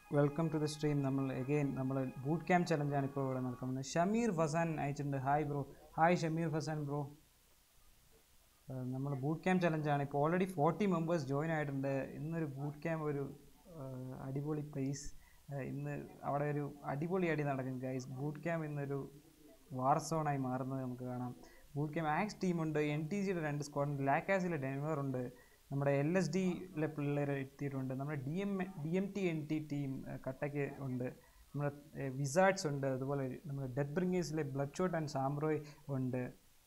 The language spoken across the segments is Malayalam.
വെൽക്കം ടു ദ സ്ട്രീം നമ്മൾ എഗെയിൻ നമ്മൾ ബൂട്ട് ക്യാമ്പ് ചലഞ്ചാണ് ഇപ്പോൾ ഇവിടെ നടക്കുന്നത് ഷമീർ ഫസാൻ അയച്ചിട്ടുണ്ട് hi bro hi Shameer Fasan bro നമ്മൾ ബൂട്ട് ക്യാമ്പ് ചലഞ്ചാണ് ഇപ്പോൾ ഓൾറെഡി ഫോർട്ടി മെമ്പേഴ്സ് ജോയിൻ ആയിട്ടുണ്ട് ഇന്നൊരു ബൂട്ട് ക്യാമ്പ് ഒരു ആ, അടിപൊളി പ്ലേസ് ഇന്ന് അവിടെ ഒരു അടിപൊളി അടി നടക്കും ഗൈസ് ബൂട്ട് ക്യാമ്പ് ഇന്നൊരു വാർ സോണായി മാറുന്നത് നമുക്ക് കാണാം ബൂട്ട് ക്യാമ്പ് ആക്സ് ടീമുണ്ട് എൻ ടി ജിയുടെ രണ്ട് സ്ക്വാഡുണ്ട് ലാക്കാസിലെ ഡെൻവർ ഉണ്ട് നമ്മുടെ എൽ എസ് ഡിയിലെ പിള്ളേർ എത്തിയിട്ടുണ്ട് നമ്മുടെ D M D M T N T team കട്ടയ്ക്ക് ഉണ്ട് നമ്മുടെ വിസാർഡ്സ് ഉണ്ട് അതുപോലെ നമ്മുടെ ഡെത്ത് ബ്രിങ്ങേഴ്സിലെ ബ്ലഡ് ഷോട്ട് ആൻഡ് സാംബ്രോയ് ഉണ്ട്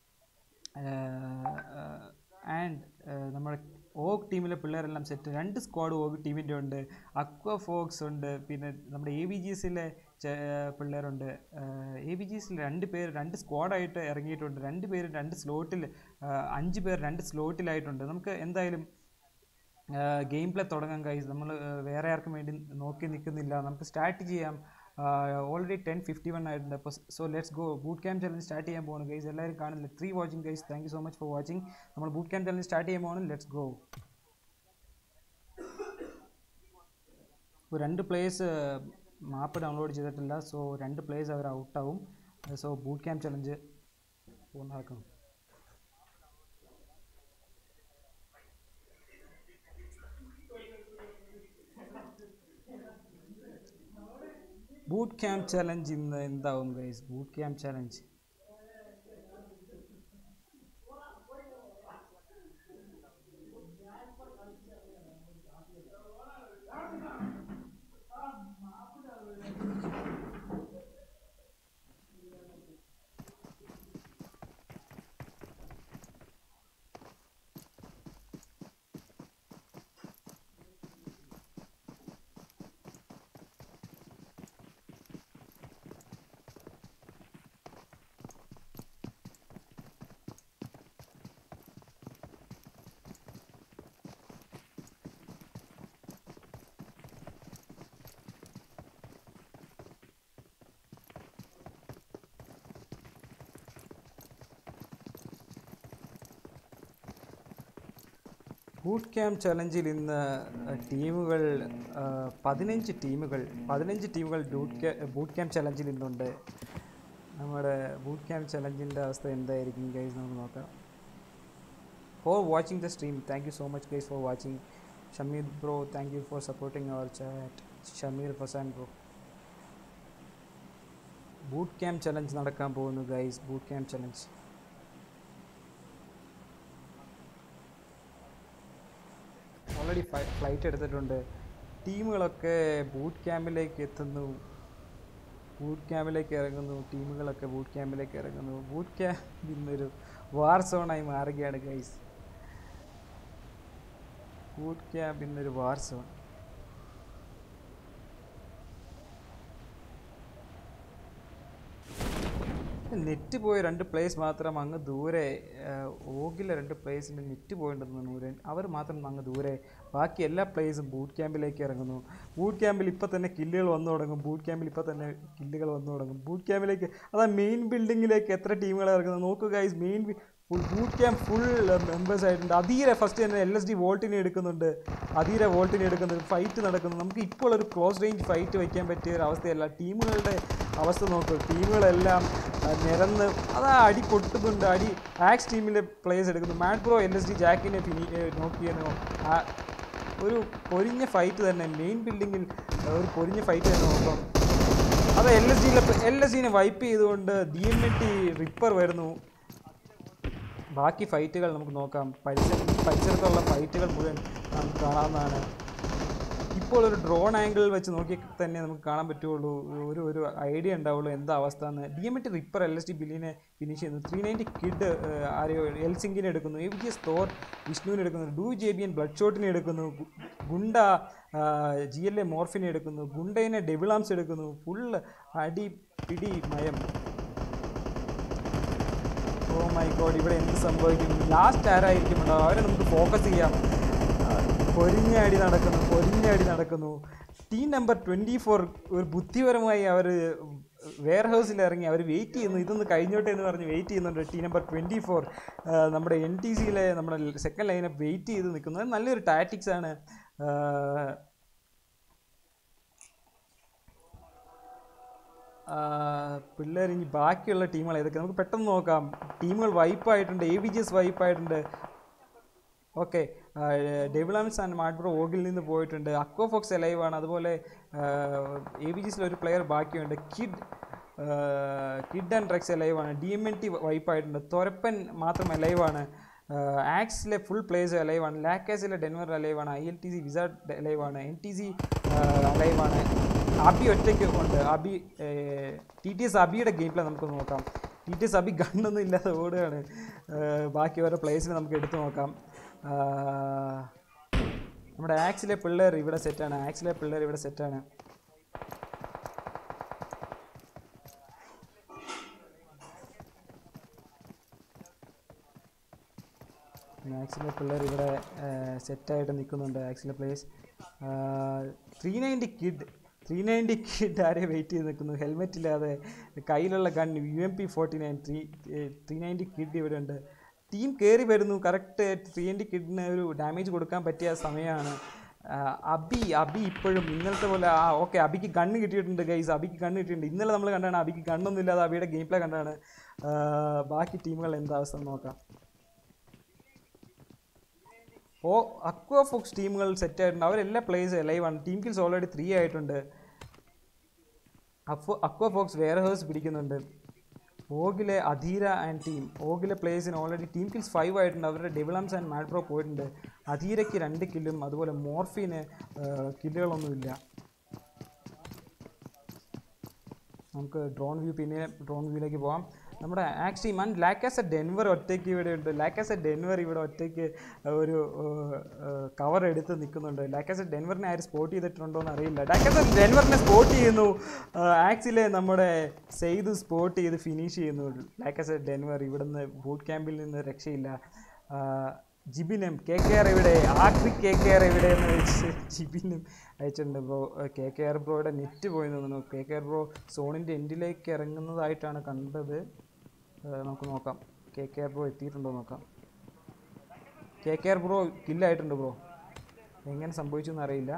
ആൻഡ് നമ്മുടെ ഓഗ് ടീമിലെ പിള്ളേരെല്ലാം സെറ്റ് രണ്ട് സ്ക്വാഡ് ഓഗ് ടീമിൻ്റെ ഉണ്ട് അക്വ ഫോക്സ് ഉണ്ട് പിന്നെ നമ്മുടെ എ ബി ജി എസിലെ പിള്ളേരുണ്ട് എ ബി ജി എസിൽ രണ്ട് പേര് രണ്ട് സ്ക്വാഡായിട്ട് ഇറങ്ങിയിട്ടുണ്ട് രണ്ട് പേര് രണ്ട് സ്ലോട്ടിൽ അഞ്ച് പേർ രണ്ട് സ്ലോട്ടിലായിട്ടുണ്ട് നമുക്ക് എന്തായാലും ഗെയിം പ്ലേ തുടങ്ങാം കൈസ് നമ്മൾ വേറെ ആർക്കും വേണ്ടി നോക്കി നിൽക്കുന്നില്ല നമുക്ക് സ്റ്റാർട്ട് ചെയ്യാം ഓൾറെഡി ടെൻ ഫിഫ്റ്റി വൺ ആയിട്ടുണ്ട് അപ്പോൾ so let's go boot camp challenge start ചെയ്യാൻ പോകുന്നു ഗൈസ് എല്ലാവരും കാണുന്നില്ല three watching guys thank you so much for watching നമ്മൾ ബൂട്ട് ക്യാമ്പ് ചലഞ്ച് സ്റ്റാർട്ട് ചെയ്യാൻ പോകുന്നു ലെറ്റ്സ് ഗോ ഇപ്പോൾ രണ്ട് പ്ലേയേഴ്സ് മാപ്പ് ഡൗൺലോഡ് ചെയ്തിട്ടില്ല സോ രണ്ട് പ്ലേയേഴ്സ് അവർ ഔട്ടാവും സോ ബൂട്ട് ക്യാമ്പ് ചലഞ്ച് നടക്കും ബൂട്ട് ക്യാമ്പ് ചലഞ്ച് ഇന്ന് എന്താവും guys boot camp challenge boot camp ചലഞ്ചിൽ ഇന്ന് ടീമുകൾ പതിനഞ്ച് ടീമുകൾ പതിനഞ്ച് ടീമുകൾ ഡൂട്ട് ക്യാ ബൂട്ട് ക്യാമ്പ് ചലഞ്ചിൽ ഇന്നുണ്ട് നമ്മുടെ ബൂട്ട് ക്യാമ്പ് ചലഞ്ചിൻ്റെ അവസ്ഥ എന്തായിരിക്കും ഗൈസ് നമുക്ക് നോക്കാം for watching the stream thank you so much guys for watching Shameer bro thank you for supporting our chat Shameer Fasan bro boot camp challenge നടക്കാൻ പോകുന്നു guys boot camp challenge already flight എടുത്തിട്ടുണ്ട് ടീമുകളൊക്കെ ബൂട്ട് ക്യാമ്പിലേക്ക് എത്തുന്നു ബൂട്ട് ക്യാമ്പിലേക്ക് ഇറങ്ങുന്നു ടീമുകളൊക്കെ ബൂട്ട് ക്യാമ്പിലേക്ക് ഇറങ്ങുന്നു ബൂട്ട് ക്യാമ്പ് ഇന്നൊരു വാർ സോണായി മാറുകയാണ് ഗൈസ് ബൂട്ട് ക്യാമ്പ് ഇന്നൊരു വാർ സോൺ നെറ്റ് പോയ രണ്ട് പ്ലേസ് മാത്രം അങ്ങ് ദൂരെ ഓഗിലെ രണ്ട് പ്ലേസിൻ്റെ നെറ്റ് പോയിട്ടുണ്ടെന്ന് നൂരൻ അവർ മാത്രം അങ്ങ് ദൂരെ ബാക്കി എല്ലാ പ്ലേസും ബൂട്ട് ക്യാമ്പിലേക്ക് ഇറങ്ങുന്നു ബൂട്ട് ക്യാമ്പിൽ ഇപ്പോൾ തന്നെ കില്ലുകൾ വന്നു തുടങ്ങും ബൂട്ട് ക്യാമ്പിൽ ഇപ്പോൾ തന്നെ കില്ലുകൾ വന്നു തുടങ്ങും ബൂട്ട് ക്യാമ്പിലേക്ക് അതാ മെയിൻ ബിൽഡിങ്ങിലേക്ക് എത്ര ടീമുകൾ ഇറങ്ങുന്നത് നോക്കുക guys main full boot camp full members ആയിട്ടുണ്ട് അധീര ഫസ്റ്റ് തന്നെ എൽ എസ് ഡി വോൾട്ടിനെ എടുക്കുന്നുണ്ട് അധീര വോൾട്ടിനെ എടുക്കുന്നുണ്ട് ഫൈറ്റ് നടക്കുന്നു നമുക്ക് ഇപ്പോൾ ഒരു ക്ലോസ് റേഞ്ച് ഫൈറ്റ് വയ്ക്കാൻ പറ്റിയ ഒരു അവസ്ഥയല്ല ടീമുകളുടെ അവസ്ഥ നോക്കുക ടീമുകളെല്ലാം ആ, നിരന്ന് അതാ അടി പൊട്ടുന്നുണ്ട് അടി ആക്സ് ടീമിലെ പ്ലേയേഴ്സ് എടുക്കുന്നു mad bro L S D ജാക്കിനെ ഫിനി നോക്കിയെന്നോ ആ ഒരു പൊരിഞ്ഞ ഫൈറ്റ് തന്നെ മെയിൻ ബിൽഡിങ്ങിൽ ഒരു പൊരിഞ്ഞ ഫൈറ്റ് തന്നെ നോക്കാം അത് എൽ എസ് ഡിയിലെ എൽ എസ് ഡിനെ വൈപ്പ് ചെയ്തുകൊണ്ട് D M N T ripper വരുന്നു ബാക്കി ഫൈറ്റുകൾ നമുക്ക് നോക്കാം പരിസര പരിസരത്തുള്ള ഫൈറ്റുകൾ മുഴുവൻ നമുക്ക് കാണാവുന്നതാണ് ഇപ്പോൾ ഒരു ഡ്രോൺ ആംഗിൾ വെച്ച് നോക്കി തന്നെ നമുക്ക് കാണാൻ പറ്റുള്ളൂ ഒരു ഒരു ഐഡിയ ഉണ്ടാവുള്ളൂ എന്താ അവസ്ഥ എന്ന് D M T ripper L S D ബില്ലിനെ ഫിനിഷ് ചെയ്യുന്നു ത്രീ നയൻറ്റി കിഡ് ആരെയോ എൽ സിംഗിനെ എടുക്കുന്നു എ വി എസ് തോർ വിഷ്ണുവിനെ എടുക്കുന്നു ഡു ജെ ബി എൻ ബ്ലഡ് ഷോട്ടിനെ എടുക്കുന്നു ഗു- ഗുണ്ട ജി എൽ എ മോർഫിനെ എടുക്കുന്നു ഗുണ്ടയിനെ ഡെബിളാംസ് എടുക്കുന്നു ഫുള്ള് അടി പിടി മയം ഓ മൈ ഗോഡ് ഇവിടെ എന്ത് സംഭവിക്കും ലാസ്റ്റ് ആരായിരിക്കും ഉണ്ടാവും അവരെ നമുക്ക് ഫോക്കസ് ചെയ്യാം ആ, പൊരിഞ്ഞ അടി നടക്കുന്നു പൊരിഞ്ഞ അടി നടക്കുന്നു ടീം നമ്പർ ട്വൻറ്റി ഫോർ ഒരു ബുദ്ധിപരമായി അവർ വെയർ ഹൗസിൽ ഇറങ്ങി അവർ വെയിറ്റ് ചെയ്യുന്നു ഇതൊന്ന് കഴിഞ്ഞോട്ടെ എന്ന് പറഞ്ഞ് വെയിറ്റ് ചെയ്യുന്നുണ്ട് ടീം നമ്പർ ട്വൻറ്റി ഫോർ നമ്മുടെ എൻ ടി സിയിലെ നമ്മുടെ സെക്കൻഡ് ലൈനപ്പ് വെയിറ്റ് ചെയ്ത് നിൽക്കുന്നത് നല്ലൊരു ടാറ്റിക്സ് ആണ് ആ, പിള്ളേർ ഇനി ബാക്കിയുള്ള ടീമുകൾ ഏതൊക്കെ നമുക്ക് പെട്ടെന്ന് നോക്കാം ടീമുകൾ വൈപ്പായിട്ടുണ്ട് എ വി ജി എസ് വൈപ്പായിട്ടുണ്ട് ഓക്കെ ഡെവിളാംസ് ആൻഡ് മാഡ്ബ്രോ ഓഗിൽ നിന്ന് പോയിട്ടുണ്ട് അക്വോ ഫോക്സ് എലൈവാണ് അതുപോലെ എ ബി ജിസിൽ ഒരു പ്ലെയർ ബാക്കിയുണ്ട് കിഡ് കിഡ് ആൻഡ് ഡ്രഗ്സ് എലൈവാണ് ഡി എം എൻ ടി വൈപ്പായിട്ടുണ്ട് തൊരപ്പൻ മാത്രം എലൈവാണ് ആക്സിലെ ഫുൾ പ്ലേസ് അലൈവാണ് ലാക്കാസിലെ ഡെൻവർ അലൈവാണ് I L T C wizard അലൈവാണ് എൻ ടി സി അലൈവാണ് അബി ഒറ്റയ്ക്ക് ഉണ്ട് അബി ടി ടി എസ് അബിയുടെ ഗെയിം പ്ലേ നമുക്ക് നോക്കാം ടി ടി എസ് അബി ഗണ്ണൊന്നും ഇല്ലാതെ ഓടുകയാണ് ഏർ ബാക്കി ഓരോ പ്ലേസിനെ നമുക്ക് എടുത്തു നോക്കാം ആഹ് നമ്മുടെ ആക്സിലെ പിള്ളേർ ഇവിടെ സെറ്റാണ് ആക്സിലെ പിള്ളേർ ഇവിടെ സെറ്റാണ് ആക്സിലെ പിള്ളേർ ഇവിടെ സെറ്റായിട്ട് നിൽക്കുന്നുണ്ട് ആക്സിലെ place three ninety kid three ninety kid ആരെ വെയിറ്റ് ചെയ്ത് നിൽക്കുന്നു ഹെൽമെറ്റ് ഇല്ലാതെ കയ്യിലുള്ള gun U M P forty nine three three ninety kid ഇവിടെ ഉണ്ട് ടീം കയറി വരുന്നു കറക്റ്റ് ത്രീ നയൻറ്റി കിഡിന് ഒരു ഡാമേജ് കൊടുക്കാൻ പറ്റിയ സമയമാണ് ആ, അബി അബി ഇപ്പോഴും ഇന്നലത്തെ പോലെ ആ ഓക്കെ അബിക്ക് ഗണ്ണ് കിട്ടിയിട്ടുണ്ട് ഗൈസ് അബിക്ക് ഗണ്ണ് കിട്ടിയിട്ടുണ്ട് ഇന്നലെ നമ്മൾ കണ്ടാണ് അബിക്ക് ഗണ്ണൊന്നും ഇല്ലാതെ അബിയുടെ ഗെയിം പ്ലേ കണ്ടാണ് ആ, ബാക്കി ടീമുകൾ എന്താ അവസ്ഥ എന്ന് നോക്കാം ഓ അക്വ ഫോക്സ് ടീമുകൾ സെറ്റ് ആയിട്ടുണ്ട് അവരെല്ലാ പ്ലേസ് ലൈവാണ് ടീം കിൽസ് ഓൾറെഡി ത്രീ ആയിട്ടുണ്ട് അഫോ അക്വ ഫോക്സ് വെയർ ഹൗസ് പിടിക്കുന്നുണ്ട് ഓഗിലെ അധീര ആൻഡ് ടീം ഓഗിലെ പ്ലേസിന് ഓൾറെഡി ടീം കിൽസ് ഫൈവ് ആയിട്ടുണ്ട് അവരുടെ ഡെവിളംസ് ആൻഡ് മാഡ്രോ പോയിട്ടുണ്ട് അധീരയ്ക്ക് രണ്ട് കില്ലും അതുപോലെ മോർഫിന് കില്ലുകളൊന്നുമില്ല നമുക്ക് ഡ്രോൺ വ്യൂ പിന്നെ ഡ്രോൺ വ്യൂയിലേക്ക് പോകാം നമ്മുടെ Axe team and Lacasa Denver ഒറ്റയ്ക്ക് ഇവിടെ ഉണ്ട് ലാക്കാസ് എ ഡെൻവർ ഇവിടെ ഒറ്റയ്ക്ക് ഒരു കവർ എടുത്ത് നിൽക്കുന്നുണ്ട് ലാക്കാസ് എ ഡെൻവറിനെ ആര് സ്പോട്ട് ചെയ്തിട്ടുണ്ടോ എന്ന് അറിയില്ല ലാക്കാസ് എ ഡെൻവറിനെ സ്പോട്ട് ചെയ്യുന്നു ആക്സിലെ നമ്മുടെ സെയ്ത് സ്പോട്ട് ചെയ്ത് ഫിനിഷ് ചെയ്യുന്നു ലാക്കാസ് എ ഡെൻവർ ഇവിടുന്ന് ബൂട്ട് ക്യാമ്പിൽ നിന്ന് രക്ഷയില്ല ആ, ജിബിനും കെ കെ ആർ ഇവിടെ ആക്രി കെ കെ ആർ എവിടെ എന്ന് വെച്ച് ജിബിനും അയച്ചിട്ടുണ്ട് ബ്രോ കെ കെ ആർ ബ്രോയുടെ നെറ്റ് പോയി തോന്നുന്നു കെ കെ ആർ ബ്രോ സോണിൻ്റെ എൻഡിലേക്ക് ഇറങ്ങുന്നതായിട്ടാണ് കണ്ടത് ഏർ നമുക്ക് നോക്കാം കെ കെ ആർ ബ്രോ എത്തിയിട്ടുണ്ടോ എന്ന് നോക്കാം കെ കെ ആർ ബ്രോ കില്ലായിട്ടുണ്ട് ബ്രോ എങ്ങനെ സംഭവിച്ചു എന്നറിയില്ല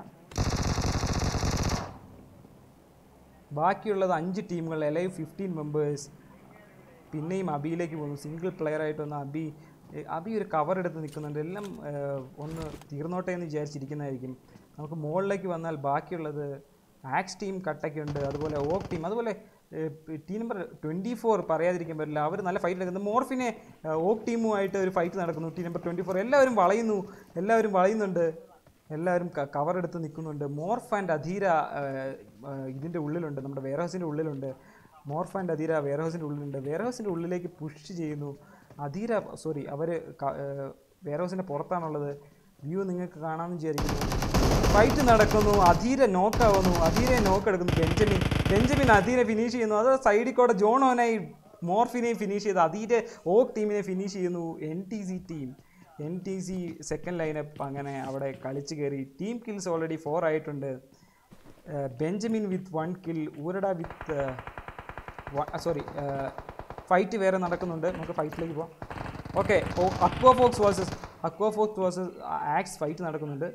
ബാക്കിയുള്ളത് അഞ്ച് ടീമുകൾ എലൈവ് ഫിഫ്റ്റീൻ മെമ്പേഴ്സ് പിന്നെയും അബിയിലേക്ക് പോകുന്നു സിംഗിൾ പ്ലെയർ ആയിട്ട് വന്ന അബി ഏ, അബി ഒരു കവർ എടുത്ത് നിൽക്കുന്നുണ്ട് എല്ലാം ഏ, ഒന്ന് തീർന്നോട്ടെ എന്ന് വിചാരിച്ചിരിക്കുന്നതായിരിക്കും നമുക്ക് മുകളിലേക്ക് വന്നാൽ ബാക്കിയുള്ളത് ആക്സ് ടീം കട്ടയ്ക്കുണ്ട് അതുപോലെ ഓക്ക് ടീം അതുപോലെ ടീം നമ്പർ ട്വൻറ്റി ഫോർ പറയാതിരിക്കാൻ പറ്റില്ല അവർ നല്ല ഫൈറ്റ് നടക്കുന്നത് മോർഫിനെ ഏ, ഓക്ക് ടീമുമായിട്ട് ഒരു ഫൈറ്റ് നടക്കുന്നു ടീം നമ്പർ ട്വൻറ്റി ഫോർ എല്ലാവരും വളയുന്നു എല്ലാവരും വളയുന്നുണ്ട് എല്ലാവരും കവർ എടുത്ത് നിൽക്കുന്നുണ്ട് മോർഫ് ആൻഡ് അധീര ഇതിൻ്റെ ഉള്ളിലുണ്ട് നമ്മുടെ വെയർ ഹൗസിൻ്റെ ഉള്ളിലുണ്ട് മോർഫ് ആൻഡ് അധീര വെയർ ഹൗസിൻ്റെ ഉള്ളിലുണ്ട് വെയർ ഹൗസിൻ്റെ ഉള്ളിലേക്ക് പുഷ് ചെയ്യുന്നു അധീര സോറി അവർ വെയർ ഹൗസിൻ്റെ പുറത്താണുള്ളത് വ്യൂ നിങ്ങൾക്ക് കാണാമെന്ന് വിചാരിക്കുന്നു ഫൈറ്റ് നടക്കുന്നു അധീര നോക്കാവുന്നു അധീരെ നോക്ക് എടുക്കുന്നു ബെഞ്ചമിൻ ബെഞ്ചമിൻ അധീരെ ഫിനിഷ് ചെയ്യുന്നു അത് സൈഡിൽ കൂടെ ജോണോനായി മോർഫിനെ ഫിനിഷ് ചെയ്ത് അധീരെ ഓക്ക് ടീമിനെ ഫിനിഷ് ചെയ്യുന്നു N T C team N T C second lineup അങ്ങനെ അവിടെ കളിച്ച് കയറി ടീം കിൽസ് ഓൾറെഡി ഫോർ ആയിട്ടുണ്ട് ബെഞ്ചമിൻ വിത്ത് വൺ കിൽ ഊരട വിത്ത് സോറി ഫൈറ്റ് വേറെ നടക്കുന്നുണ്ട് നമുക്ക് ഫൈറ്റിലേക്ക് പോവാം ഓക്കെ ഓ Aqua Fox versus Aqua Fox versus Axe fight നടക്കുന്നുണ്ട്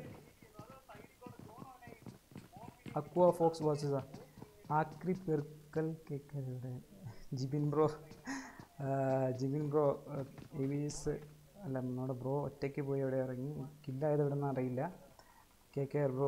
അക്വോ ഫോക്സ് വേഴ്സസ് ആക്രി പെർക്കൽ കേക്കരുടെ ജിബിൻ ബ്രോ ജിബിൻ ബ്രോ എവീസ് അല്ല നമ്മുടെ ബ്രോ ഒറ്റയ്ക്ക് പോയി അവിടെ ഇറങ്ങി കില്ലായത് എവിടെ നിന്ന് അറിയില്ല കെ കെ ആർ ബ്രോ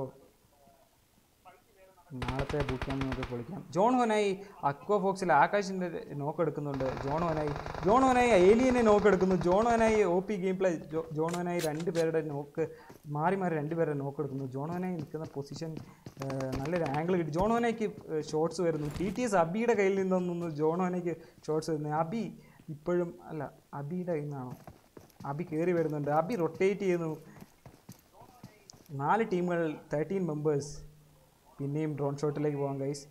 നാളത്തെ ബൂട്ട് ക്യാമ്പ് നമുക്ക് പൊളിക്കാം ജോൺ ഹോനായി അക്വ ഫോക്സിൽ ആകാശിൻ്റെ നോക്ക് എടുക്കുന്നുണ്ട് ജോൺ ഹോനായി ജോൺ ഹോനായി ഏലിയനെ നോക്ക് എടുക്കുന്നു John Honai O P gameplay John Honai രണ്ട് പേരുടെ നോക്ക് മാറി മാറി രണ്ട് പേരുടെ നോക്ക് എടുക്കുന്നു ജോൺ ഹോനായി നിൽക്കുന്ന പൊസിഷൻ നല്ലൊരു ആംഗിൾ കിട്ടി ജോൺ ഹോനയ്ക്ക് ഷോട്ട്സ് വരുന്നു ടി ടി എസ് അബിയുടെ കയ്യിൽ നിന്നൊന്നും ജോൺ ഹോനയ്ക്ക് ഷോട്ട്സ് വരുന്നത് അബി ഇപ്പോഴും അല്ല അബിയുടെ കയ്യിൽ നിന്നാണോ അബി കയറി വരുന്നുണ്ട് അബി റൊട്ടേറ്റ് ചെയ്യുന്നു നാല് ടീമുകൾ തേർട്ടീൻ മെമ്പേഴ്സ് പിന്നെയും ഡ്രോൺ ഷോട്ടിലേക്ക് പോകാം guys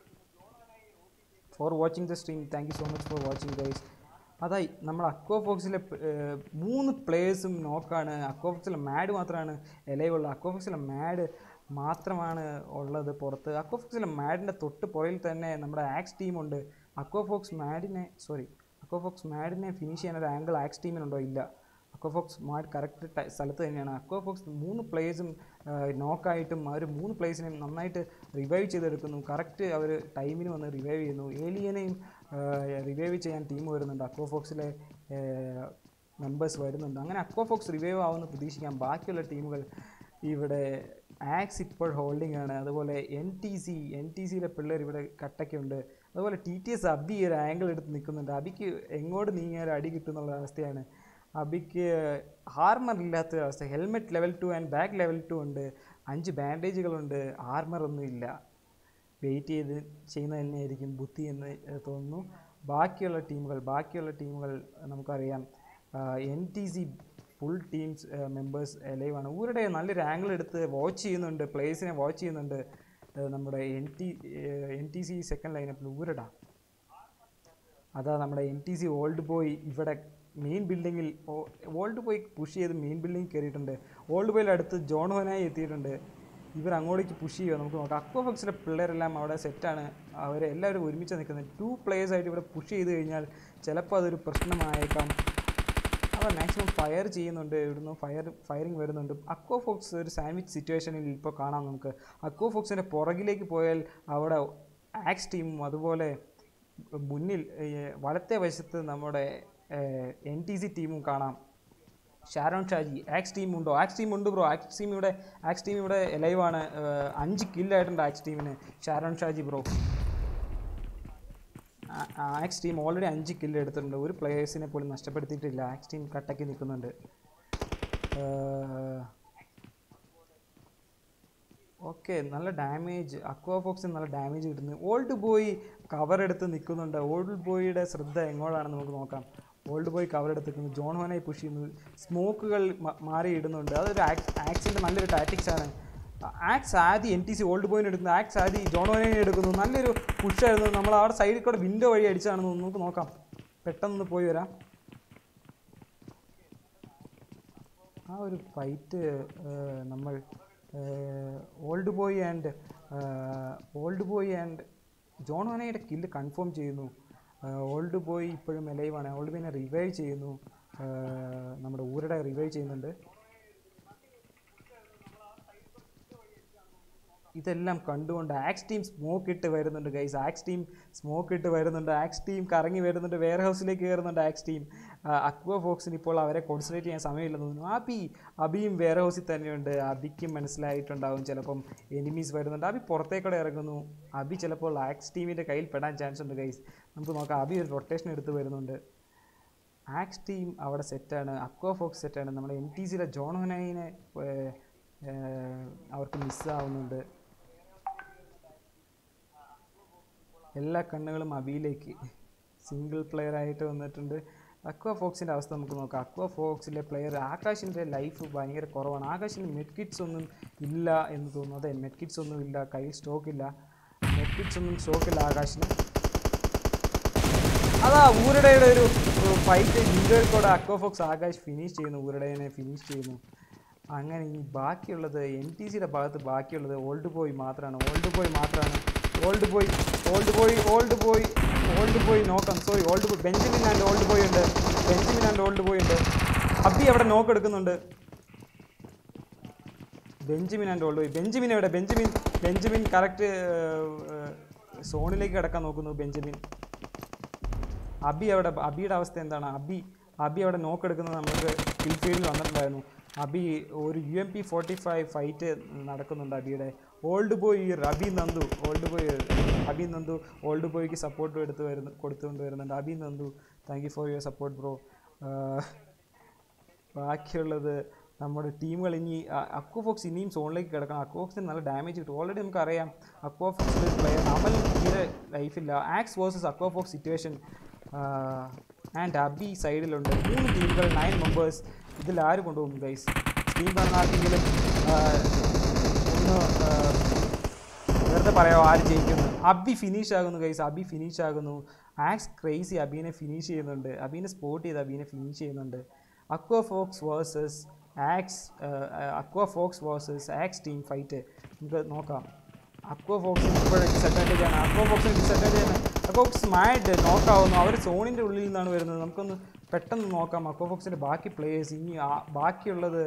for watching the stream thank you so much for watching guys അതായി നമ്മൾ അക്വോ ഫോക്സിലെ മൂന്ന് പ്ലേയേഴ്സും നോക്കാണ് അക്വോ ഫോക്സിലെ മാഡ് മാത്രമാണ് ഇലയുള്ളത് അക്വോ ഫോക്സിലെ മാഡ് മാത്രമാണ് ഉള്ളത് പുറത്ത് അക്വോ ഫോക്സിലെ മാഡിൻ്റെ തൊട്ട് പുറയിൽ തന്നെ നമ്മുടെ ആക്സ് ടീമുണ്ട് അക്വോ ഫോക്സ് മാഡിനെ സോറി അക്വോ ഫോക്സ് മാഡിനെ ഫിനിഷ് ചെയ്യാൻ ഒരു ആംഗിൾ ആക്സ് ടീമിനുണ്ടോ ഇല്ല അക്വഫോക്സ് മാഡ് കറക്റ്റ് സ്ഥലത്ത് തന്നെയാണ് അക്വഫോക്സ് മൂന്ന് പ്ലേയേഴ്സും നോക്കായിട്ടും അവർ മൂന്ന് പ്ലേസിനെയും നന്നായിട്ട് റിവൈവ് ചെയ്തെടുക്കുന്നു കറക്റ്റ് അവർ ടൈമിന് വന്ന് റിവൈവ് ചെയ്യുന്നു ഏലിയനെയും റിവൈവ് ചെയ്യാൻ ടീം വരുന്നുണ്ട് അക്വോ ഫോക്സിലെ മെമ്പേഴ്സ് വരുന്നുണ്ട് അങ്ങനെ അക്വോ ഫോക്സ് റിവൈവ് ആവുമെന്ന് പ്രതീക്ഷിക്കാം ബാക്കിയുള്ള ടീമുകൾ ഇവിടെ ആക്സ് ഇപ്പോൾ ഹോൾഡിംഗ് ആണ് അതുപോലെ N T C N T സിയിലെ പിള്ളേർ ഇവിടെ കട്ടയ്ക്കുണ്ട് അതുപോലെ ടി ടി എസ് അബി ഒരു ആംഗിൾ എടുത്ത് നിൽക്കുന്നുണ്ട് അബിക്ക് എങ്ങോട്ട് നീങ്ങിയാൽ അടി കിട്ടുന്നുള്ള അവസ്ഥയാണ് അബിക്ക് ഹാർമർ ഇല്ലാത്ത അവസ്ഥ helmet level two and back level two ഉണ്ട് അഞ്ച് ബാൻഡേജുകളുണ്ട് ആർമർ ഒന്നും ഇല്ല വെയിറ്റ് ചെയ്ത് ചെയ്യുന്നത് തന്നെയായിരിക്കും ബുദ്ധി എന്ന് ഏഹ്, തോന്നുന്നു ബാക്കിയുള്ള ടീമുകൾ ബാക്കിയുള്ള ടീമുകൾ നമുക്കറിയാം N T C full teams members ലൈവാണ് ഊരുടെ നല്ലൊരു ആംഗിൾ എടുത്ത് വാച്ച് ചെയ്യുന്നുണ്ട് പ്ലേസിനെ വാച്ച് ചെയ്യുന്നുണ്ട് ഏഹ്, നമ്മുടെ N T N T C second ലൈനപ്പിൽ ഊരട അതാ നമ്മുടെ N T C Old Boy ഇവിടെ മെയിൻ ബിൽഡിങ്ങിൽ ഓൾഡ് ബോയ് പുഷ് ചെയ്ത് മെയിൻ ബിൽഡിംഗ് കയറിയിട്ടുണ്ട് ഓൾഡ് ബോയിൽ അടുത്ത് ജോൺ ഹോനായി എത്തിയിട്ടുണ്ട് ഇവർ അങ്ങോട്ടേക്ക് പുഷ് ചെയ്യുക നമുക്ക് നോക്കാം അക്വഫക്സിലെ പിള്ളേരെല്ലാം അവിടെ സെറ്റാണ് അവർ എല്ലാവരും ഒരുമിച്ച് നിൽക്കുന്നത് ടു ആയിട്ട് ഇവിടെ പുഷ് ചെയ്ത് കഴിഞ്ഞാൽ ചിലപ്പോൾ അതൊരു പ്രശ്നമായേക്കാം അവർ മാക്സിമം ഫയർ ചെയ്യുന്നുണ്ട് ഇവിടുന്ന് ഫയർ ഫയറിങ് വരുന്നുണ്ട് അക്വോ ഫോക്സ് ഒരു സാൻഡ്വിച്ച് സിറ്റുവേഷനിൽ ഇപ്പോൾ കാണാം നമുക്ക് അക്വോ ഫോക്സിൻ്റെ പുറകിലേക്ക് പോയാൽ അവിടെ ആക്സ് ടീമും അതുപോലെ മുന്നിൽ ഏർ, വലത്തെ വശത്ത് നമ്മുടെ എൻ ടി സി ടീമും കാണാം ഷാരോൺ ഷാജി ആക്സ് ടീം ഉണ്ടോ ആക്സ് ടീം ഉണ്ട് ബ്രോ ആക്സ് ടീം ഇവിടെ ആക്സ് ടീം ഇവിടെ ലൈവാണ് അഞ്ച് കില്ലായിട്ടുണ്ട് ആക്സ് ടീമിന് Sharon Shaji bro Axe team already അഞ്ച് കില്ല് എടുത്തിട്ടുണ്ട് ഒരു പ്ലേയേഴ്സിനെ പോലും നഷ്ടപ്പെടുത്തിയിട്ടില്ല ആക്സ് ടീം കട്ടയ്ക്ക് നിൽക്കുന്നുണ്ട് ഓക്കെ നല്ല ഡാമേജ് അക്വാഫോക്സിന് നല്ല ഡാമേജ് കിട്ടുന്നു ഓൾഡ് ബോയ് കവർ എടുത്ത് നിൽക്കുന്നുണ്ട് ഓൾഡ് ബോയിയുടെ ശ്രദ്ധ എങ്ങോട്ടാണെന്ന് നമുക്ക് നോക്കാം ഓൾഡ് ബോയ് കവർ എടുത്ത് നിൽക്കുന്നു ജോൺ ഹോനായി പുഷ് ചെയ്യുന്നു സ്മോക്കുകൾ മാറി ഇടുന്നുണ്ട് അതൊരു ആക്സിൻ്റെ നല്ലൊരു ടാറ്റിക്സ് ആണ് ആക്സ് ആദ്യം എൻ ടി സി ഓൾഡ് ബോയിന് എടുക്കുന്നു ആക്സ് ആദ്യം ജോൺ ഹോനെ എടുക്കുന്നു നല്ലൊരു പുഷായിരുന്നു നമ്മൾ അവിടെ സൈഡിൽ കൂടെ വിൻഡോ വഴി അടിച്ചാണെന്ന് നമുക്ക് നോക്കാം പെട്ടെന്ന് പോയി വരാം ആ ഒരു ഫൈറ്റ് നമ്മൾ Old Boy and Old Boy and John ഹോനയുടെ കില്ല് കൺഫേം ചെയ്യുന്നു ഓൾഡ് ബോയ് ഇപ്പോഴും എലൈവാണ് ഓൾഡ് ബോയിനെ റിവൈവ് ചെയ്യുന്നു ആ, നമ്മുടെ ഊരുടെ റിവൈവ് ചെയ്യുന്നുണ്ട് ഇതെല്ലാം കണ്ടുകൊണ്ട് ആക്സ് ടീം സ്മോക്ക് ഇട്ട് വരുന്നുണ്ട് ഗൈസ് ആക്സ് ടീം സ്മോക്ക് ഇട്ട് വരുന്നുണ്ട് ആക്സ് ടീം കറങ്ങി വരുന്നുണ്ട് വെയർ ഹൗസിലേക്ക് കയറുന്നുണ്ട് ആക്സ് ടീം അക്വ ഫോക്സിന് ഇപ്പോൾ അവരെ കോൺസെൻട്രേറ്റ് ചെയ്യാൻ സമയമില്ലെന്ന് തോന്നുന്നു അബി അബിയും വെയർ ഹൗസിൽ തന്നെയുണ്ട് അബിക്കും മനസ്സിലായിട്ടുണ്ടാവും ചിലപ്പം എനിമീസ് വരുന്നുണ്ട് അബി പുറത്തേക്കൂടെ ഇറങ്ങുന്നു അബി ചിലപ്പോൾ ആക്സ് ടീമിൻ്റെ കയ്യിൽ പെടാൻ ചാൻസ് ഉണ്ട് ഗൈസ് നമുക്ക് നോക്കാം അബി ഒരു റൊട്ടേഷൻ എടുത്ത് വരുന്നുണ്ട് ആക്സ് ടീം അവിടെ സെറ്റാണ് അക്വ ഫോക്സ് സെറ്റാണ് നമ്മുടെ എൻ ടി സിയിലെ ജോൺ ഹൊനൈനെ ഏർ, ഏർ, അവർക്ക് മിസ്സാവുന്നുണ്ട് എല്ലാ കണ്ണുകളും അബിയിലേക്ക് സിംഗിൾ പ്ലെയർ ആയിട്ട് വന്നിട്ടുണ്ട് അക്വ ഫോക്സിൻ്റെ അവസ്ഥ നമുക്ക് നോക്കാം അക്വ ഫോക്സിലെ പ്ലെയർ ആകാശിൻ്റെ ലൈഫ് ഭയങ്കര കുറവാണ് ആകാശിന് മെഡ് കിറ്റ്സ് ഒന്നും ഇല്ല എന്ന് തോന്നുന്നു അതെ മെഡ് കിറ്റ്സ് ഒന്നും ഇല്ല കയ്യിൽ സ്റ്റോക്ക് ഇല്ല മെഡ് കിറ്റ്സ് ഒന്നും സ്റ്റോക്കില്ല ആകാശിന് അതാ ഊരടയുടെ ഒരു ഫൈറ്റ് വിൻഡോയിൽ കൂടെ അക്വഫോക്സ് ആകാശ് ഫിനിഷ് ചെയ്യുന്നു ഊരടയെ ഫിനിഷ് ചെയ്യുന്നു അങ്ങനെ ഈ ബാക്കിയുള്ളത് എൻ ടി സിയുടെ ഭാഗത്ത് ബാക്കിയുള്ളത് ഓൾഡ് ബോയ് മാത്രമാണ് ഓൾഡ് ബോയ് മാത്രമാണ് Old Boy Old Boy Old Boy Old Boy നോക്കാം sorry Old Boy Benjamin and Old Boy ഉണ്ട് ബെഞ്ചമിൻ ആൻഡ് ഓൾഡ് ബോയ് ഉണ്ട് അബി അവിടെ നോക്ക് എടുക്കുന്നുണ്ട് Benjamin and Old Boy Benjamin എവിടെ ബെഞ്ചമിൻ ബെഞ്ചമിൻ കറക്റ്റ് സോണിലേക്ക് കിടക്കാൻ നോക്കുന്നു ബെഞ്ചമിൻ അബി അവിടെ അബിയുടെ അവസ്ഥ എന്താണ് അബി അബി അവിടെ നോക്കെടുക്കുന്നത് നമുക്ക് കിൽ ഫീൽഡിൽ വന്നിട്ടുണ്ടായിരുന്നു അബി ഒരു U M P forty five fight നടക്കുന്നുണ്ട് അബിയുടെ ഓൾഡ് ബോയ് റബി Nandu Old Boy Abi Nandu Old ബോയ്ക്ക് സപ്പോർട്ട് എടുത്ത് വരുന്നു കൊടുത്തുകൊണ്ട് വരുന്നുണ്ട് Abi Nandu thank you for your support bro ബാക്കിയുള്ളത് നമ്മുടെ ടീമുകൾ ഇനി അക്വഫോക്സ് ഇനിയും സോണിലേക്ക് കിടക്കണം അക്വഫോക്സിന് നല്ല ഡാമേജ് കിട്ടും ഓൾറെഡി നമുക്കറിയാം അക്വഫോക്സിൽ പ്ലെയർ അമൽ തീരെ ലൈഫില്ല Axe versus Aqua Fox situation and Abi സൈഡിലുണ്ട് മൂന്ന് ടീമുകൾ നയൻ മെമ്പേഴ്സ് ഇതിൽ ആര് കൊണ്ടുപോകും ഗൈസ് ടീം പറഞ്ഞ ആർക്കെങ്കിലും ആ, ഒന്ന് ആ, വെറുതെ പറയാമോ ആര് ജയിക്കുന്നു അബി ഫിനിഷ് ആകുന്നു ഗൈസ് അബി ഫിനിഷ് ആകുന്നു ആക്സ് ക്രേസി അബീനെ ഫിനിഷ് ചെയ്യുന്നുണ്ട് അബീനെ സ്പോട്ട് ചെയ്ത് അബീനെ ഫിനിഷ് ചെയ്യുന്നുണ്ട് Aqua Fox versus Axe Aqua Fox versus Axe team fight നമുക്ക് നോക്കാം അക്വ ഫോക്സിന് ഇപ്പോഴും ഡിസഡ്വാൻറ്റേജ് ആണ് അക്വ ഫോക്സിന് ഡിസഡ്വാൻറ്റേജ് ആണ് അക്വ ഫോക്സ് മാഡ് നോക്കാവുന്നു അവർ സോണിൻ്റെ ഉള്ളിൽ നിന്നാണ് വരുന്നത് നമുക്കൊന്ന് പെട്ടെന്ന് നോക്കാം അക്വ ഫോക്സിൻ്റെ ബാക്കി പ്ലേയേഴ്സ് ഇനി ആ- ബാക്കിയുള്ളത്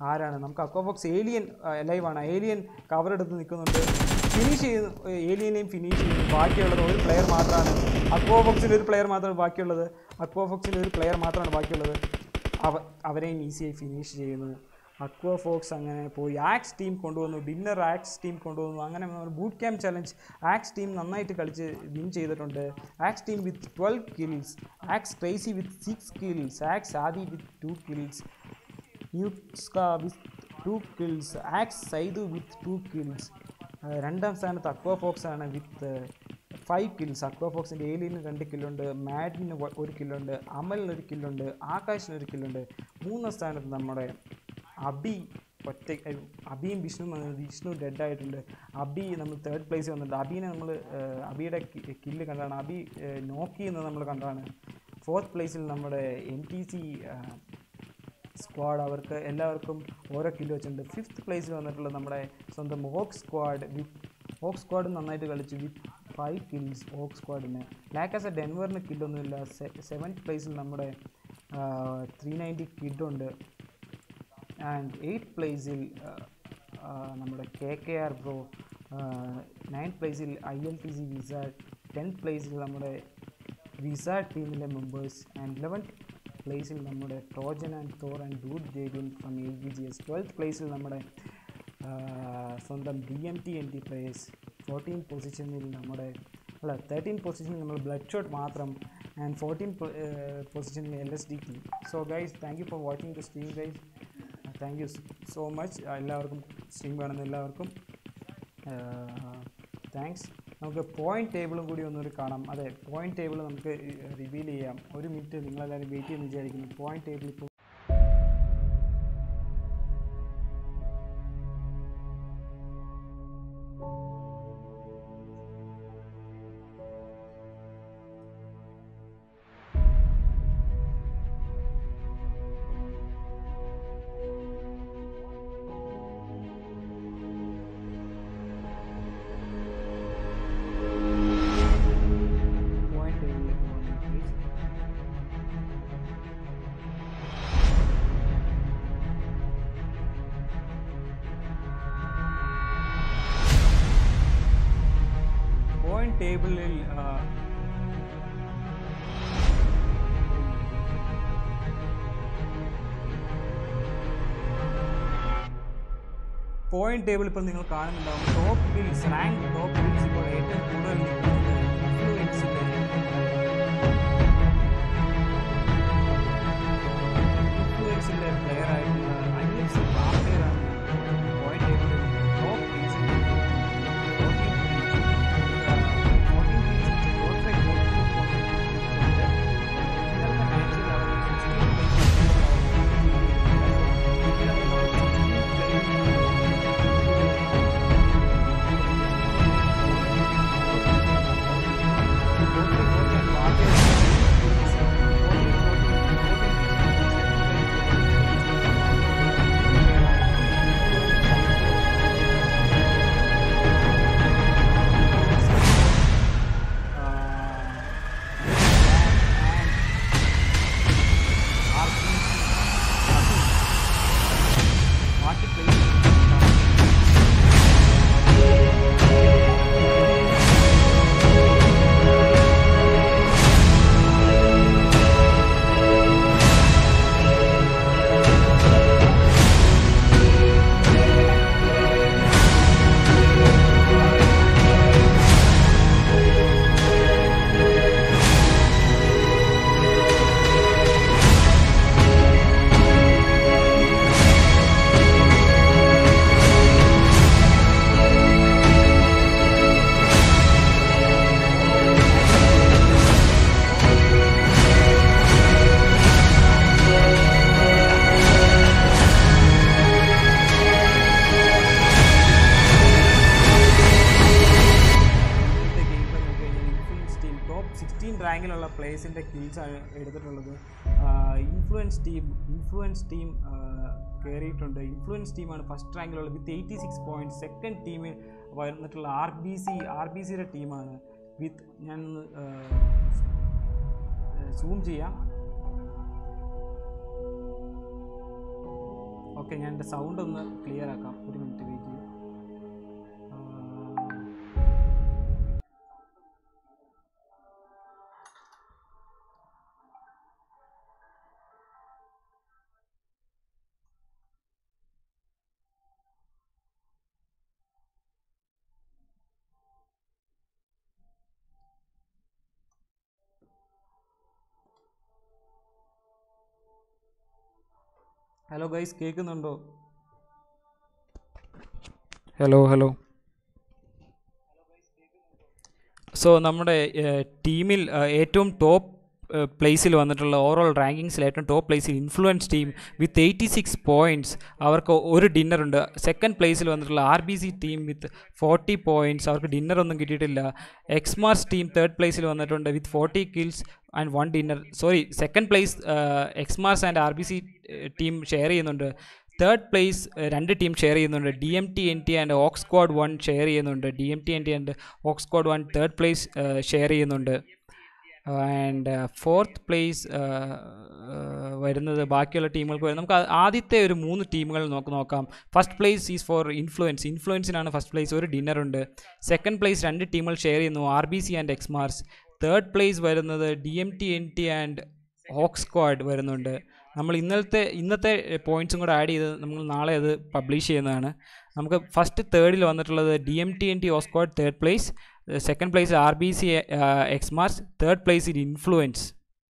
ആരാണ് നമുക്ക് അക്വാബോക്സ് ഏലിയൻ ലൈവാണ് ഏലിയൻ കവർ എടുത്ത് നിൽക്കുന്നുണ്ട് ഫിനിഷ് ചെയ്യുന്നു ഏലിയനെയും ഫിനിഷ് ചെയ്യുന്നു ബാക്കിയുള്ളത് ഒരു പ്ലെയർ മാത്രമാണ് അക്വാബോക്സിൽ ഒരു പ്ലെയർ മാത്രമാണ് ബാക്കിയുള്ളത് അക്വാബോക്സിൽ ഒരു പ്ലെയർ മാത്രമാണ് ബാക്കിയുള്ളത് അവ അവരെയും ഈസിയായി ഫിനിഷ് ചെയ്യുന്നു അക്വ ഫോക്സ് അങ്ങനെ പോയി ആക്സ് ടീം കൊണ്ടുവന്നു ഡിന്നർ ആക്സ് ടീം കൊണ്ടുവന്നു അങ്ങനെ boot camp challenge Axe team നന്നായിട്ട് കളിച്ച് വിൻ ചെയ്തിട്ടുണ്ട് Axe team with twelve kills Axe Crazy with six kills Axe Adi with two kills ന്യൂസ്ക with two kills Axe Saidu with two kills രണ്ടാം സ്ഥാനത്ത് അക്വ ഫോക്സ് ആണ് വിത്ത് ഫൈവ് കിൽസ് അക്വ ഫോക്സിൻ്റെ ഏലിയന് രണ്ട് കില്ലുണ്ട് മാഡിന് ഒ- ഒരു കില്ലുണ്ട് അമലിന് ഒരു കില്ലുണ്ട് ആകാശിന് ഒരു കില്ലുണ്ട് മൂന്നാം സ്ഥാനത്ത് നമ്മുടെ അബി ഒറ്റ ഏ, അബിയും വിഷ്ണു വിഷ്ണു ഡെഡ് ആയിട്ടുണ്ട് അബി നമ്മൾ തേർഡ് പ്ലേസ് വന്നിട്ടുണ്ട് അബീനെ നമ്മൾ അബിയുടെ കില്ല് കണ്ടാണ് അബി നോക്കി എന്ന് നമ്മൾ കണ്ടാണ് ഫോർത്ത് പ്ലേസിൽ നമ്മുടെ എൻ ടി സി സ്ക്വാഡ് അവർക്ക് എല്ലാവർക്കും ഓരോ കിലോ വെച്ചിട്ടുണ്ട് ഫിഫ്ത്ത് പ്ലേസിൽ വന്നിട്ടുള്ളത് നമ്മുടെ സ്വന്തം Hawk Squad with Hawk Squad നന്നായിട്ട് കളിച്ചു വിത്ത് ഫൈവ് കിൽസ് ഹോക്ക് സ്ക്വാഡിന് ലാക്കാസ് ഡെൻവറിന് കില്ലൊന്നുമില്ല സെവൻത്ത് പ്ലേസിൽ നമ്മുടെ ത്രീ നയൻറ്റി കിഡുണ്ട് ആൻഡ് എയ്റ്റ് പ്ലേസിൽ നമ്മുടെ K K R bro ninth പ്ലേസിൽ I L T C Wizard tenth പ്ലേസിൽ നമ്മുടെ വിസാർഡ് ടീമിലെ മെമ്പേഴ്സ് ആൻഡ് ലെവൻത്ത് പ്ലേസിൽ നമ്മുടെ Trojan and Thor and Dude Jebin from L B G S twelfth പ്ലേസിൽ നമ്മുടെ ആ, സ്വന്തം D M T N T players fourteen പൊസിഷനിൽ നമ്മുടെ അല്ല തേർട്ടീൻ പൊസിഷനിൽ നമ്മൾ ബ്ലഡ് ഷോട്ട് മാത്രം ആൻഡ് ഫോർട്ടീൻ പൊസിഷനിൽ L S D T so guys thank you for watching the stream guys thank you so much എല്ലാവർക്കും സ്ട്രീം കാണുന്ന എല്ലാവർക്കും താങ്ക്സ് നമുക്ക് പോയിന്റ് ടേബിളും കൂടി ഒന്നുകൂടി കാണാം അതെ പോയിന്റ് ടേബിൾ നമുക്ക് റിവീൽ ചെയ്യാം ഒരു മിനിറ്റ് നിങ്ങളെല്ലാവരും വെയിറ്റ് ചെയ്യുമെന്ന് വിചാരിക്കുന്നു പോയിന്റ് ടേബിൾ ഇപ്പോൾ പോയിന്റ് ടേബിളിലേക്ക് പോകാം പ്ലീസ് പോയിന്റ് ടേബിളിൽ പോയിന്റ് ടേബിൾ ഇപ്പോൾ നിങ്ങൾ കാണുന്നുണ്ടാവും top kills rank top kills ഇപ്പോൾ ഏറ്റവും കൂടുതൽ ഇൻഫ്ലുവൻസിൻ്റെ ഇൻഫ്ലുവൻസിൻ്റെ പ്ലെയർ ആയിട്ടുള്ള ഐ എഫ് സി പാർട്ടിയാണ് പോയിന്റ് ടേബിളിൽ ടോപ്പ് കിൽസ് ഇന്നത്തെ ഗെയിം പ്ലേ നോക്കി കഴിഞ്ഞാൽ ഇൻഫ്ലുവൻസ് ടീം ടോപ്പ് സിക്സ്റ്റീൻ റാങ്കിലുള്ള പ്ലേയേഴ്സിൻ്റെ കിൽസ് ആണ് എടുത്തിട്ടുള്ളത് ഇൻഫ്ലുവൻസ് ടീം ഇൻഫ്ലുവൻസ് ടീം കയറിയിട്ടുണ്ട് ഇൻഫ്ലുവൻസ് ടീമാണ് ഫസ്റ്റ് റാങ്കിലുള്ളത് with eighty six point second ടീമിൽ വന്നിട്ടുള്ള R B C R B സിയുടെ ടീമാണ് വിത്ത് ഞാൻ സൂം ചെയ്യാം ഓക്കെ ഞാൻ എൻ്റെ സൗണ്ട് ഒന്ന് ക്ലിയർ ആക്കാം ഒരു മിനിറ്റ് വെയിറ്റ് ചെയ്യും ഹലോ ഗൈസ് കേൾക്കുന്നുണ്ടോ ഹലോ ഹലോ സോ നമ്മുടെ ടീമിൽ ഏറ്റവും ടോപ്പ് പ്ലേസിൽ വന്നിട്ടുള്ള ഓവറോൾ റാങ്കിങ്സിൽ ഏറ്റവും ടോപ്പ് പ്ലേസിൽ Influence team with eighty six points അവർക്ക് ഒരു ഡിന്നറുണ്ട് സെക്കൻഡ് പ്ലേസിൽ വന്നിട്ടുള്ള R B C team with forty points അവർക്ക് ഡിന്നർ ഒന്നും കിട്ടിയിട്ടില്ല എക്സ്മാർസ് ടീം തേർഡ് പ്ലേസിൽ വന്നിട്ടുണ്ട് with forty kills and one dinner sorry second place Xmars and R B C team share ചെയ്യുന്നുണ്ട് തേർഡ് പ്ലേസ് രണ്ട് ടീം ഷെയർ ചെയ്യുന്നുണ്ട് D M T N T and Ox Squad one share ചെയ്യുന്നുണ്ട് D M T N T and Ox Squad one third place share ചെയ്യുന്നുണ്ട് ആൻഡ് ഫോർത്ത് പ്ലേസ് വരുന്നത് ബാക്കിയുള്ള ടീമുകൾക്ക് വരും നമുക്ക് ആ- ആദ്യത്തെ ഒരു മൂന്ന് ടീമുകൾ നമുക്ക് നോക്കാം first place is for Influence ഇൻഫ്ലുവൻസിനാണ് ഫസ്റ്റ് പ്ലേസ് ഒരു ഡിന്നർ ഉണ്ട് സെക്കൻഡ് പ്ലേസ് രണ്ട് ടീമുകൾ ഷെയർ ചെയ്യുന്നു R B C and Xmars third place വരുന്നത് D M T N T and Hawk Squad വരുന്നുണ്ട് നമ്മൾ ഇന്നലത്തെ ഇന്നത്തെ പോയിന്റ്സും കൂടെ ആഡ് ചെയ്ത് നമ്മൾ നാളെ അത് പബ്ലിഷ് ചെയ്യുന്നതാണ് നമുക്ക് ഫസ്റ്റ് തേർഡിൽ വന്നിട്ടുള്ളത് D M T N T Ox Squad third place second place R B C Xmars third place in Influence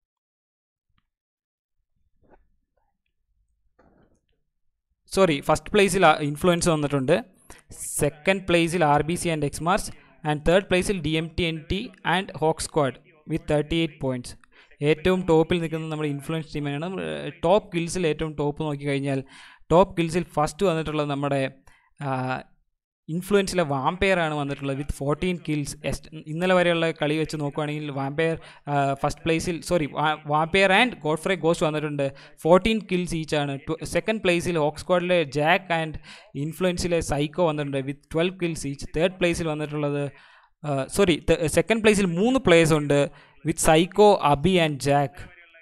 sorry first പ്ലേസിൽ ഇൻഫ്ലുവൻസ് വന്നിട്ടുണ്ട് സെക്കൻഡ് പ്ലേസിൽ R B C and Xmars and third പ്ലേസിൽ D M T N T and Hawk Squad with thirty eight points ഏറ്റവും ടോപ്പിൽ നിൽക്കുന്നത് നമ്മുടെ ഇൻഫ്ലുവൻസ് ടീമാണ് ടോപ്പ് കിൽസിൽ ഏറ്റവും ടോപ്പ് നോക്കിക്കഴിഞ്ഞാൽ ടോപ്പ് കിൽസിൽ ഫസ്റ്റ് വന്നിട്ടുള്ളത് നമ്മുടെ ഇൻഫ്ലുവൻസിലെ വാമ്പയറാണ് വന്നിട്ടുള്ളത് വിത്ത് ഫോർട്ടീൻ കിൽസ് ഇന്നലെ വരെയുള്ള കളി വെച്ച് നോക്കുകയാണെങ്കിൽ വാമ്പയർ ഫസ്റ്റ് പ്ലേസിൽ sorry Vampire and Godfrey Ghost വന്നിട്ടുണ്ട് ഫോർട്ടീൻ കിൽസ് ഈച്ച് ആണ് സെക്കൻഡ് പ്ലേസിൽ ഓക്സ്കോഡിലെ ജാക്ക് ആൻഡ് ഇൻഫ്ലുവൻസിലെ സൈക്കോ വന്നിട്ടുണ്ട് with twelve kills each third പ്ലേസിൽ വന്നിട്ടുള്ളത് സോറി സെക്കൻഡ് പ്ലേസിൽ മൂന്ന് പ്ലേയേഴ്സ് ഉണ്ട് with Psycho Abi and Jack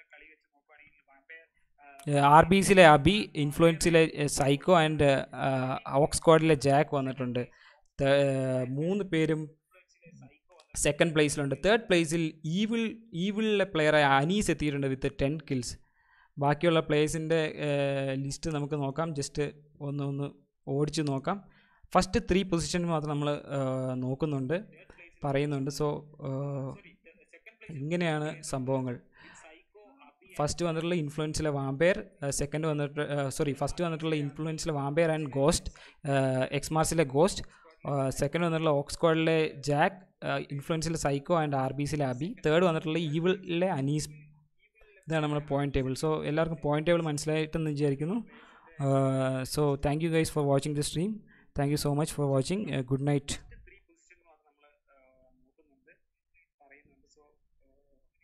R B സിയിലെ അബി ഇൻഫ്ലുവൻസിലെ സൈക്കോ ആൻഡ് ഓക്സ്കോഡിലെ ജാക്ക് വന്നിട്ടുണ്ട് ത- ഏർ മൂന്ന് പേരും സെക്കൻഡ് പ്ലേസിലുണ്ട് തേർഡ് പ്ലേസിൽ ഈവിൾ ഈവിളിലെ പ്ലെയറായ അനീസ് എത്തിയിട്ടുണ്ട് വിത്ത് ടെൻ കിൽസ് ബാക്കിയുള്ള പ്ലേയേഴ്സിൻ്റെ ലിസ്റ്റ് നമുക്ക് നോക്കാം ജസ്റ്റ് ഒന്ന് ഒന്ന് ഓടിച്ച് നോക്കാം ഫസ്റ്റ് ത്രീ പൊസിഷൻ മാത്രം നമ്മൾ നോക്കുന്നുണ്ട് പറയുന്നുണ്ട് സോ ഇങ്ങനെയാണ് സംഭവങ്ങൾ ഫസ്റ്റ് വന്നിട്ടുള്ള ഇൻഫ്ലുവൻസിലെ വാമ്പയർ സെക്കൻഡ് വന്നിട്ട് സോറി ഫസ്റ്റ് വന്നിട്ടുള്ള ഇൻഫ്ലുവൻസിലെ വാമ്പയർ ആൻഡ് ഗോസ്റ്റ് എക്സ്മാർസിലെ ഗോസ്റ്റ് സെക്കൻഡ് വന്നിട്ടുള്ള ഓക്സ്കോഡിലെ ജാക്ക് ഇൻഫ്ലുവൻസിലെ സൈക്കോ ആൻഡ് ആർ ബി സിയിലെ അബി തേർഡ് വന്നിട്ടുള്ള ഈവിളിലെ അനീസ് ഇതാണ് നമ്മുടെ പോയിന്റ് ടേബിൾ സോ എല്ലാവർക്കും പോയിന്റ് ടേബിൾ മനസ്സിലായിട്ടെന്ന് വിചാരിക്കുന്നു so thank you guys for watching the stream thank you so much for watching good night